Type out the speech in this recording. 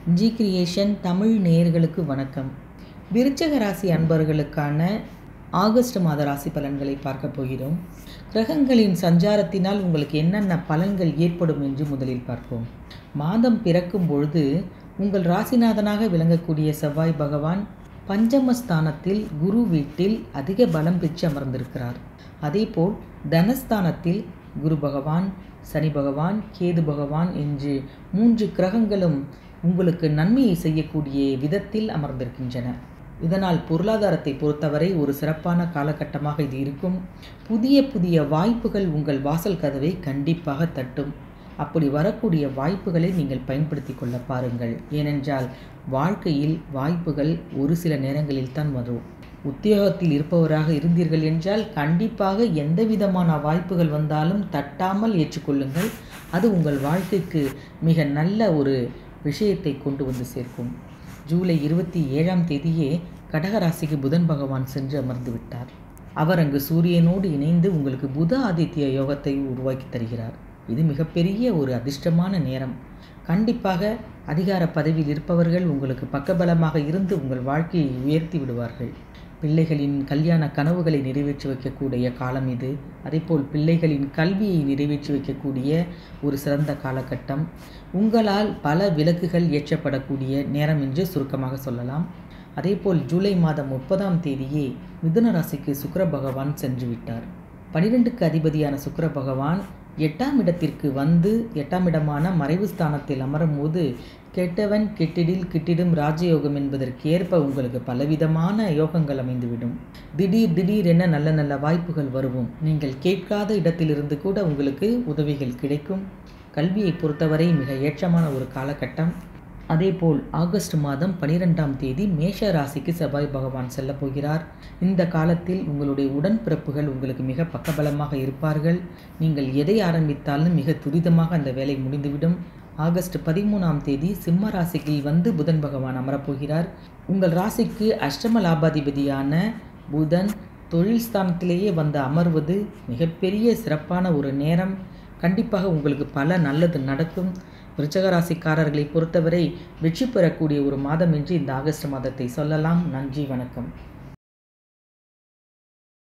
G creation Tamil நேயர்களுக்கு வணக்கம் விருச்சக ராசி அன்பர்களுக்கான ஆகஸ்ட் மாத ராசி பலன்களை பார்க்க போகிறோம் கிரகங்களின் சஞ்சாரத்தினால் உங்களுக்கு என்னென்ன பலன்கள் ஏற்படும் என்று முதலில் பார்ப்போம் மாதம் பிறக்கும் பொழுது உங்கள் ராசிநாதனாக விளங்கக்கூடிய செவ்வாய் பகவான் பஞ்சமஸ்தானத்தில் குரு வீட்டில் அதிக பலம் பெற்று அமர்ந்திருக்கிறார் அதேபோல் தனஸ்தானத்தில் குரு பகவான் சனி பகவான் கேது பகவான் என்று மூன்று கிரகங்களும் உங்களுக்கு நன்மையை செய்யக்கூடிய விதத்தில் அமர்ந்திருக்கின்றன இதனால் பொருளாதாரத்தை பொறுத்தவரை ஒரு சிறப்பான காலகட்டமாக இது இருக்கும் புதிய புதிய வாய்ப்புகள் உங்கள் வாசல் கதவை கண்டிப்பாக தட்டும் அப்படி வரக்கூடிய வாய்ப்புகளை நீங்கள் பயன்படுத்தி கொள்ள பாருங்கள் ஏனென்றால் வாழ்க்கையில் வாய்ப்புகள் ஒரு சில நேரங்களில் தான் வரும் உத்தியோகத்தில் இருப்பவராக இருந்தீர்கள் என்றால் கண்டிப்பாக எந்த விதமான வாய்ப்புகள் வந்தாலும் தட்டாமல் ஏற்றுக்கொள்ளுங்கள் அது உங்கள் வாழ்க்கைக்கு மிக நல்ல ஒரு விஷயத்தை கொண்டு வந்து சேர்க்கும் ஜூலை இருபத்தி ஏழாம் தேதியே கடகராசிக்கு புதன் பகவான் சென்று அமர்ந்து விட்டார் அவர் அங்கு சூரியனோடு இணைந்து உங்களுக்கு புத ஆதித்ய யோகத்தை உருவாக்கி தருகிறார் இது மிகப்பெரிய ஒரு அதிர்ஷ்டமான நேரம் கண்டிப்பாக அதிகார பதவியில் இருப்பவர்கள் உங்களுக்கு பக்கபலமாக இருந்து உங்கள் வாழ்க்கையை உயர்த்தி விடுவார்கள் பிள்ளைகளின் கல்யாண கனவுகளை நிறைவேற்றி வைக்கக்கூடிய காலம் இது அதேபோல் பிள்ளைகளின் கல்வியை நிறைவேற்றி வைக்கக்கூடிய ஒரு சிறந்த காலகட்டம் உங்களால் பல விலக்குகள் ஏற்றப்படக்கூடிய நேரம் என்று சுருக்கமாக சொல்லலாம் அதேபோல் ஜூலை மாதம் முப்பதாம் தேதியே மிதுன ராசிக்கு சுக்கர பகவான் சென்று விட்டார் பனிரெண்டுக்கு அதிபதியான சுக்கர பகவான் எட்டாம் இடத்திற்கு வந்து எட்டாம் இடமான மறைவு ஸ்தானத்தில் அமரும் போது கெட்டவன் கெட்டிடில் கிட்டிடும் ராஜயோகம் என்பதற்கு ஏற்ப உங்களுக்கு பலவிதமான யோகங்கள் அமைந்துவிடும் திடீர் திடீரென நல்ல நல்ல வாய்ப்புகள் வருவோம் நீங்கள் கேட்காத இடத்திலிருந்து கூட உங்களுக்கு உதவிகள் கிடைக்கும் கல்வியை பொறுத்தவரை மிக ஏற்றமான ஒரு காலகட்டம் அதேபோல் ஆகஸ்ட் மாதம் பனிரெண்டாம் தேதி மேஷ ராசிக்கு செவ்வாய் பகவான் செல்ல போகிறார் இந்த காலத்தில் உங்களுடைய உடன்பிறப்புகள் உங்களுக்கு மிக பக்கபலமாக இருப்பார்கள் நீங்கள் எதை ஆரம்பித்தாலும் மிக துரிதமாக அந்த வேலை முடிந்துவிடும் ஆகஸ்ட் பதிமூணாம் தேதி சிம்ம ராசிக்கு வந்து புதன் பகவான் அமரப்போகிறார் உங்கள் ராசிக்கு அஷ்டம லாபாதிபதியான புதன் தொழில் ஸ்தானத்திலேயே வந்து அமர்வது மிகப்பெரிய சிறப்பான ஒரு நேரம் கண்டிப்பாக உங்களுக்கு பல நல்லது நடக்கும் விருச்சக ராசிக்காரர்களை பொறுத்தவரை வெற்றி பெறக்கூடிய ஒரு மாதம் என்று இந்த ஆகஸ்ட் மாதத்தை சொல்லலாம் நன்றி வணக்கம்